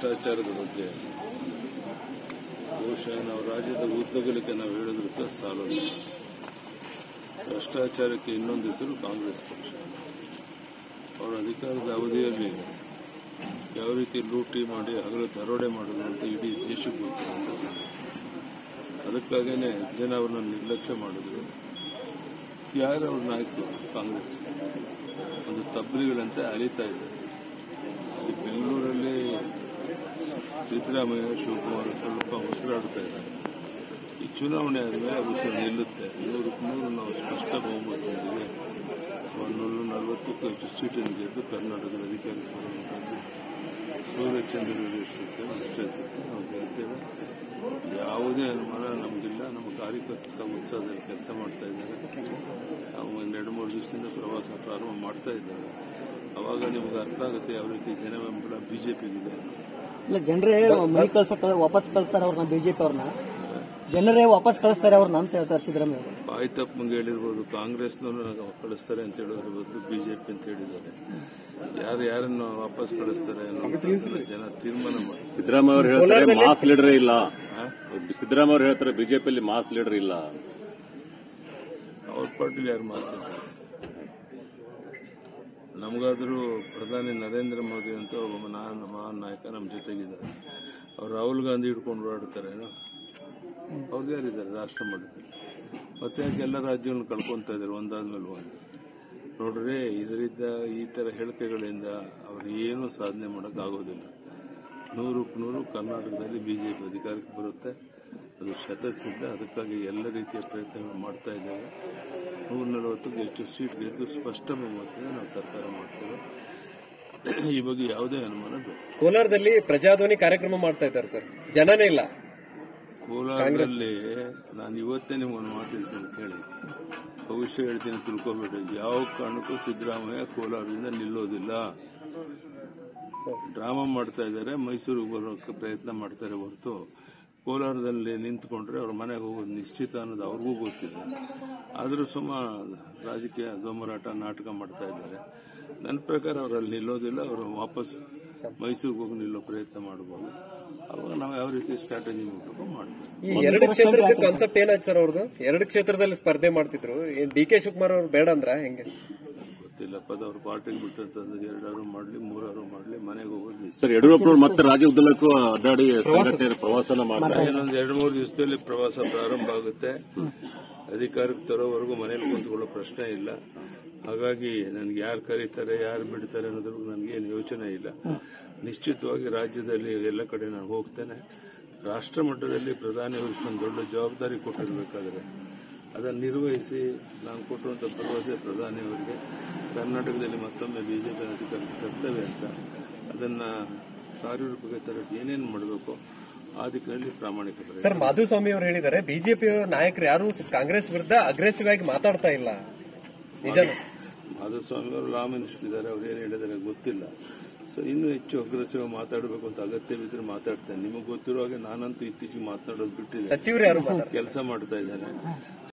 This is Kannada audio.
ಭ್ರಷ್ಟಾಚಾರದ ಬಗ್ಗೆ ಬಹುಶಃ ನಾವು ರಾಜ್ಯದ ಉದ್ದಗಲಿಕ್ಕೆ ನಾವು ಹೇಳಿದ್ರು ಸಹ ಸಾಲಲ್ಲ ಭ್ರಷ್ಟಾಚಾರಕ್ಕೆ ಇನ್ನೊಂದು ಹೆಸರು ಕಾಂಗ್ರೆಸ್ ಪಕ್ಷ ಅವರ ಅಧಿಕಾರದ ಅವಧಿಯಲ್ಲಿ ಯಾವ ರೀತಿ ಲೂಟಿ ಮಾಡಿ ಹಗಲು ದರೋಡೆ ಮಾಡೋದು ಅಂತ ಇಡೀ ದೇಶಕ್ಕೆ ಗೊತ್ತಿರುವಂಥ ಸಂಗತಿ ಅದಕ್ಕಾಗೇನೆ ಜನ ಅವ್ರನ್ನ ನಿರ್ಲಕ್ಷ್ಯ ಮಾಡಿದ್ರು ಯಾರು ಅವ್ರ ನಾಯಕರು ಕಾಂಗ್ರೆಸ್ ಒಂದು ತಬ್ಬಲಿಗಳಂತೆ ಅಲಿತಾ ಇದ್ದಾರೆ ಈ ಬೆಂಗಳೂರಲ್ಲಿ ಸಿದ್ದರಾಮಯ್ಯ ಶಿವಕುಮಾರ್ ಸ್ವಲ್ಪ ಉಸಿರಾಡ್ತಾ ಇದ್ದಾರೆ ಈ ಚುನಾವಣೆ ಆದಮೇಲೆ ಉಸಿರು ನಿಲ್ಲುತ್ತೆ ನೂರಕ್ಕೆ ನೂರು ನಾವು ಸ್ಪಷ್ಟ ಬಹುಮತದೊಂದಿಗೆ ಮುನ್ನೂರ ನಲವತ್ತಕ್ಕೂ ಹೆಚ್ಚು ಸೀಟನ್ನು ಗೆದ್ದು ಕರ್ನಾಟಕದ ಅಧಿಕಾರಕ್ಕೆ ಬರುವಂಥದ್ದು ಸೂರ್ಯಚಂದ್ರ ಇರಿಸುತ್ತೆ ಅಷ್ಟೇ ಸುತ್ತೆ ನಾವು ಗೆಲ್ತೇವೆ ಯಾವುದೇ ಅನುಮಾನ ನಮಗಿಲ್ಲ ನಮ್ಮ ಕಾರ್ಯಕರ್ತರು ಸಹ ಉತ್ಸಾಹದಲ್ಲಿ ಕೆಲಸ ಮಾಡ್ತಾ ಇದ್ದಾರೆ ನಾವು ಒಂದು ಎರಡು ಮೂರು ದಿವಸದಿಂದ ಪ್ರವಾಸ ಪ್ರಾರಂಭ ಮಾಡ್ತಾ ಇದ್ದಾರೆ ಅವಾಗ ನಿಮ್ಗೆ ಅರ್ಥ ಆಗುತ್ತೆ ಯಾವ ರೀತಿ ಜನ ಬೆಂಬಲ ಬಿಜೆಪಿಗಿದೆ ಇಲ್ಲ ಜನರೇ ಮನೆ ಕಳ್ಸಕ್ ವಾಪಸ್ ಕಳಿಸ್ತಾರೆ ಅವ್ರನ್ನ ಬಿಜೆಪಿ ಅವ್ರನ್ನ ಜನರೇ ವಾಪಸ್ ಕಳಿಸ್ತಾರೆ ಅವ್ರನ್ನ ಅಂತ ಹೇಳ್ತಾರೆ ಸಿದ್ದರಾಮಯ್ಯ ಅವರು ಬಾಯಿ ತಪ್ಪಂಗೆ ಹೇಳಿರ್ಬೋದು ಕಾಂಗ್ರೆಸ್ನವ್ರನ್ನ ಕಳಿಸ್ತಾರೆ ಅಂತ ಹೇಳೋದ್ರ ಬದಲು ಬಿಜೆಪಿ ಅಂತ ಹೇಳಿದ್ದಾರೆ ಯಾರು ಯಾರನ್ನು ವಾಪಸ್ ಕಳಿಸ್ತಾರೆ ಅನ್ನೋದನ್ನ ಜನ ತೀರ್ಮಾನ ಮಾಡಿ ಸಿದ್ದರಾಮಯ್ಯ ಅವರು ಹೇಳ್ತಾರೆ ಮಾಸ್ ಲೀಡರ್ ಇಲ್ಲ ಹಾ? ಸಿದ್ದರಾಮಯ್ಯ ಅವರು ಹೇಳ್ತಾರೆ ಬಿಜೆಪಿಯಲ್ಲಿ ಮಾಸ್ ಲೀಡರ್ ಇಲ್ಲ ಅವ್ರ ಪಾರ್ಟಿಲಿ ಯಾರು ಮಾತಾಡ್ತಾರೆ ನಮಗಾದರೂ ಪ್ರಧಾನಿ ನರೇಂದ್ರ ಮೋದಿ ಅಂತ ಒಬ್ಬ ಮಹಾನ್ ಮಹಾನ್ ನಾಯಕ ನಮ್ಮ ಜೊತೆಗಿದ್ದಾರೆ ಅವ್ರು ರಾಹುಲ್ ಗಾಂಧಿ ಹಿಡ್ಕೊಂಡು ಓಡಾಡ್ತಾರೇನೋ ಅವ್ರಿಗೆ ಯಾರಿದ್ದಾರೆ ರಾಷ್ಟ್ರ ಮಟ್ಟದಲ್ಲಿ ಮತ್ತೆ ಯಾಕೆ ಎಲ್ಲ ರಾಜ್ಯಗಳನ್ನ ಕಳ್ಕೊತಾ ಇದ್ದಾರೆ ಒಂದಾದ್ಮೇಲೆ ಒಂದು ನೋಡ್ರಿ ಇದರಿಂದ ಈ ಥರ ಹೇಳಿಕೆಗಳಿಂದ ಅವ್ರು ಏನೂ ಸಾಧನೆ ಮಾಡೋಕ್ಕಾಗೋದಿಲ್ಲ ನೂರಕ್ಕೆ ನೂರು ಕರ್ನಾಟಕದಲ್ಲಿ ಬಿಜೆಪಿ ಅಧಿಕಾರಕ್ಕೆ ಬರುತ್ತೆ ಅದು ಶತಸಿದ್ಧ ಅದಕ್ಕಾಗಿ ಎಲ್ಲ ರೀತಿಯ ಪ್ರಯತ್ನಗಳು ಮಾಡ್ತಾ ಇದ್ದೇವೆ ನೂರ ನಲವತ್ತಕ್ಕೂ ಹೆಚ್ಚು ಸೀಟ್ ಗೆದ್ದು ಸ್ಪಷ್ಟ ಬಹುಮತದಿಂದ ನಾವು ಸರ್ಕಾರ ಮಾಡ್ತೇವೆ ಈ ಬಗ್ಗೆ ಯಾವುದೇ ಅನುಮಾನ ಬೇಡ ಕೋಲಾರದಲ್ಲಿ ಪ್ರಜಾಧ್ವನಿ ಕಾರ್ಯಕ್ರಮ ಮಾಡ್ತಾ ಇದ್ದಾರೆ ಸರ್ ಜನನೇ ಇಲ್ಲ ಕೋಲಾರದಲ್ಲಿ ನಾನು ಇವತ್ತೇ ನಿಮ್ಗೊಂದು ಮಾತು ಹೇಳ್ತೀನಿ ಕೇಳಿ ಭವಿಷ್ಯ ಹೇಳ್ತೀನಿ ತಿಳ್ಕೊಬೇಡಿ ಯಾವ ಕಾರಣಕ್ಕೂ ಸಿದ್ದರಾಮಯ್ಯ ಕೋಲಾರದಿಂದ ನಿಲ್ಲೋದಿಲ್ಲ ಡ್ರಾಮಾ ಮಾಡ್ತಾ ಇದ್ದಾರೆ ಮೈಸೂರಿಗೆ ಬರೋಕ್ಕೆ ಪ್ರಯತ್ನ ಮಾಡ್ತಾರೆ ಹೊರತು ಕೋಲಾರದಲ್ಲಿ ನಿಂತ್ಕೊಂಡ್ರೆ ಅವ್ರ ಮನೆಗೆ ಹೋಗೋದು ನಿಶ್ಚಿತ ಅನ್ನೋದು ಅವ್ರಿಗೂ ಗೊತ್ತಿದೆ ಆದರೂ ಸುಮ್ಮ ರಾಜಕೀಯ ದೊಂಬರಾಟ ನಾಟಕ ಮಾಡ್ತಾ ಇದ್ದಾರೆ ನನ್ನ ಪ್ರಕಾರ ಅವರಲ್ಲಿ ನಿಲ್ಲೋದಿಲ್ಲ ಅವರು ವಾಪಸ್ ಮೈಸೂರಿಗೆ ಹೋಗಿ ನಿಲ್ಲೋ ಪ್ರಯತ್ನ ಮಾಡ್ಬೋದು ಅವಾಗ ನಾವು ಯಾವ ರೀತಿ ಸ್ಟ್ರಾಟಜಿ ಮಾಡಬೇಕು ಮಾಡ್ತೀವಿ ಈ ಎರಡು ಕ್ಷೇತ್ರದ ಕಾನ್ಸೆಪ್ಟ್ ಏನಾಯ್ತು ಸರ್ ಅವ್ರದ್ದು ಎರಡು ಕ್ಷೇತ್ರದಲ್ಲಿ ಸ್ಪರ್ಧೆ ಮಾಡ್ತಿದ್ರು ಡಿ ಕೆ ಶಿವಕುಮಾರ್ ಅವ್ರು ಬೇಡ ಅಂದ್ರ ಹೆಂಗೆ ಗೊತ್ತಿಲ್ಲಪ್ಪ ಅದು ಅವ್ರ ಪಾರ್ಟಿಗೆ ಬಿಟ್ಟಂತಂದ್ರೆ ಎರಡಾರು ಮಾಡಲಿ ಮೂರಾರು ಮಾಡಲಿ ಮನೆಗೆ ಹೋಗೋದು ನಿಶ್ಚಿತ. ಸರ್ ಯಡಿಯೂರಪ್ಪನವರು ಮತ್ತೆ ರಾಜ್ಯ ಉದ್ದಕ್ಕೂ ಅಡ್ಡಾಡಿ ಸಂಘಟನೆ ಪ್ರವಾಸನ ಮಾಡ್ತಾರೆ ಇನ್ನೊಂದು ಎರಡು ಮೂರು ದಿವಸದಲ್ಲಿ ಪ್ರವಾಸ ಪ್ರಾರಂಭ ಆಗುತ್ತೆ ಅಧಿಕಾರಕ್ಕೆ ತರೋವರೆಗೂ ಮನೇಲಿ ಕುಂತ್ಕೊಳ್ಳೋ ಪ್ರಶ್ನೆ ಇಲ್ಲ ಹಾಗಾಗಿ ನನಗೆ ಯಾರು ಕರೀತಾರೆ ಯಾರು ಬಿಡ್ತಾರೆ ಅನ್ನೋದ್ರ ಬಗ್ಗೆ ನನಗೇನು ಯೋಚನೆ ಇಲ್ಲ ನಿಶ್ಚಿತವಾಗಿ ರಾಜ್ಯದಲ್ಲಿ ಎಲ್ಲ ಕಡೆ ನಾನು ಹೋಗ್ತೇನೆ ರಾಷ್ಟ್ರ ಮಟ್ಟದಲ್ಲಿ ಪ್ರಧಾನಿಯವರು ಇಷ್ಟೊಂದು ದೊಡ್ಡ ಜವಾಬ್ದಾರಿ ಕೊಟ್ಟಿರಬೇಕಾದ್ರೆ ಅದನ್ನು ನಿರ್ವಹಿಸಿ ನಾನು ಕೊಟ್ಟಿರುವಂಥ ಭರವಸೆ ಪ್ರಧಾನಿಯವರಿಗೆ ಕರ್ನಾಟಕದಲ್ಲಿ ಮತ್ತೊಮ್ಮೆ ಬಿಜೆಪಿ ಅಧಿಕಾರಕ್ಕೆ ತರ್ತೇವೆ ಅಂತ ಅದನ್ನು ಕಾರ್ಯರೂಪಕ್ಕೆ ತರಕ್ಕೆ ಏನೇನು ಮಾಡಬೇಕು ಆ ದಿಕ್ಕಿನಲ್ಲಿ ಪ್ರಾಮಾಣಿಕ ಪ್ರಯತ್ನ ಸರ್ ಮಾಧುಸ್ವಾಮಿ ಅವರು ಹೇಳಿದ್ದಾರೆ ಬಿಜೆಪಿ ನಾಯಕರು ಯಾರು ಕಾಂಗ್ರೆಸ್ ವಿರುದ್ಧ ಅಗ್ರೆಸಿವ್ ಆಗಿ ಮಾತಾಡ್ತಾ ಇಲ್ಲ ನಿಜ ಮಾಧುಸ್ವಾಮಿ ಅವರು ಲಾ ಮಿನಿಸ್ಟರ್ ಇದ್ದಾರೆ ಅವ್ರು ಏನು ಹೇಳಿದ್ದಾರೆ ಗೊತ್ತಿಲ್ಲ ಸೊ ಇನ್ನೂ ಹೆಚ್ಚು ಅಗ್ರೆಸಿವ್ ಮಾತಾಡಬೇಕು ಅಂತ ಅಗತ್ಯವಿದ್ರೆ ಮಾತಾಡ್ತೇನೆ ನಿಮಗೆ ಗೊತ್ತಿರೋ ಹಾಗೆ ನಾನಂತೂ ಇತ್ತೀಚೆಗೆ ಮಾತಾಡೋದು ಬಿಟ್ಟಿದ್ದೆ ಸಚಿವರು ಯಾರು ಮಾತಾಡ್ತಾರೆ ಕೆಲಸ ಮಾಡ್ತಾ ಇದ್ದೇನೆ